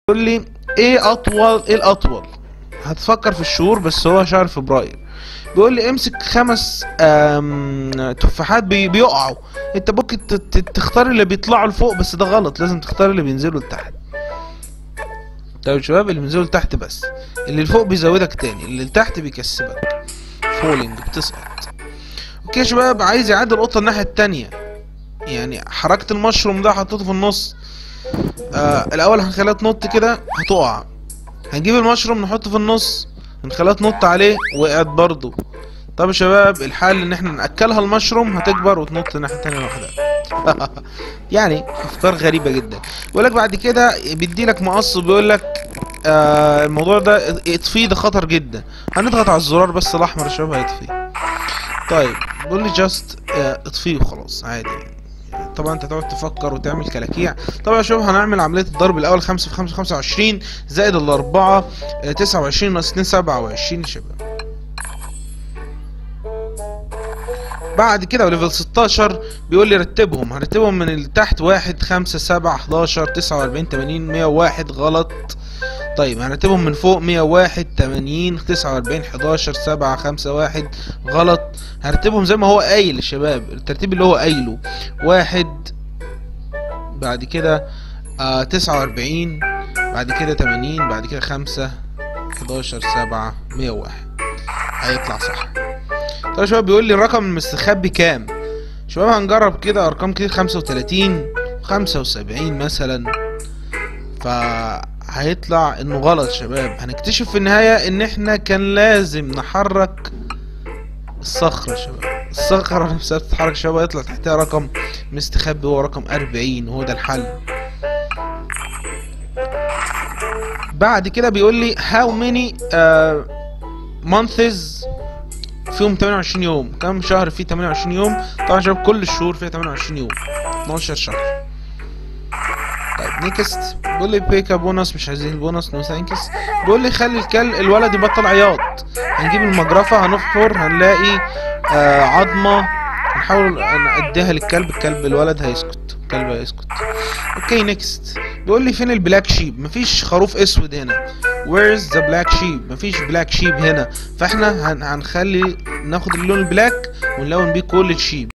بيقول لي ايه اطول ايه الاطول هتفكر في الشهور بس هو شهر فبراير بيقول لي امسك خمس آم، تفاحات بي بيقعوا انت ممكن ت- ت- تختار اللي بيطلعوا لفوق بس ده غلط لازم تختار اللي بينزلوا لتحت طيب يا شباب اللي بينزلوا لتحت بس اللي لفوق بيزودك تاني اللي لتحت بيكسبك فولينج بتسقط اوكي يا شباب عايز يعدي القطه الناحيه التانية يعني حركه المشروم ده حطيته في النص آه الاول هنخليها تنط كده هتقع هنجيب المشروم نحطه في النص هنخليها تنط عليه وقعت برضه طب يا شباب الحل ان احنا ناكلها المشروم هتكبر وتنط الناحيه التانية لوحدها يعني افكار غريبه جدا بيقول لك بعد كده بيدي لك مقص بيقول لك آه الموضوع ده اطفيه ده خطر جدا هنضغط على الزرار بس الاحمر يا شباب هيطفيه طيب بيقول لي جاست اطفيه وخلاص عادي يعني طبعا انت تقعد تفكر وتعمل كلاكيع طبعا يا شباب هنعمل عمليه الضرب الاول 5 في 5 25 زائد الاربعه آه، 29 ناقص 2 27 يا شباب بعد كده وليفل 16 بيقول لي رتبهم هرتبهم من اللي تحت 1 5 7 11 49 80 101 غلط طيب هنرتبهم من فوق 101 80 49 11 7 5 1 غلط هرتبهم زي ما هو قايل يا شباب الترتيب اللي هو قايله واحد بعد كده آه 49 بعد كده 80 بعد كده 5 11 7 101 هيطلع صح طيب يا شباب بيقول لي الرقم المستخبي كام شباب هنجرب كده ارقام كتير 35 75 مثلا فهيطلع انه غلط يا شباب هنكتشف في النهاية ان احنا كان لازم نحرك الصخرة يا شباب الصخرة نفسها بتتحرك يا شباب هيطلع تحتها رقم مستخبي هو رقم 40 وهو ده الحل بعد كده بيقول لي how many uh, months فيهم 28 يوم كم شهر فيه 28 يوم طبعا يا شباب كل الشهور فيها 28 يوم 12 شهر طيب نيكست بيقول لي بيكا بونص مش عايزين البونص نو ثانكس بيقول لي خلي الكل الولد يبطل عياط هنجيب المجرفة هنحفر هنلاقي آه عظمة هنحاول نأديها للكلب الكلب الولد هيسكت الكلب هيسكت اوكي نيكست بيقول لي فين البلاك شيب مفيش خروف اسود هنا where's the black sheep مفيش بلاك شيب هنا فاحنا هن هنخلي ناخد اللون البلاك ونلون بيه كل الشيب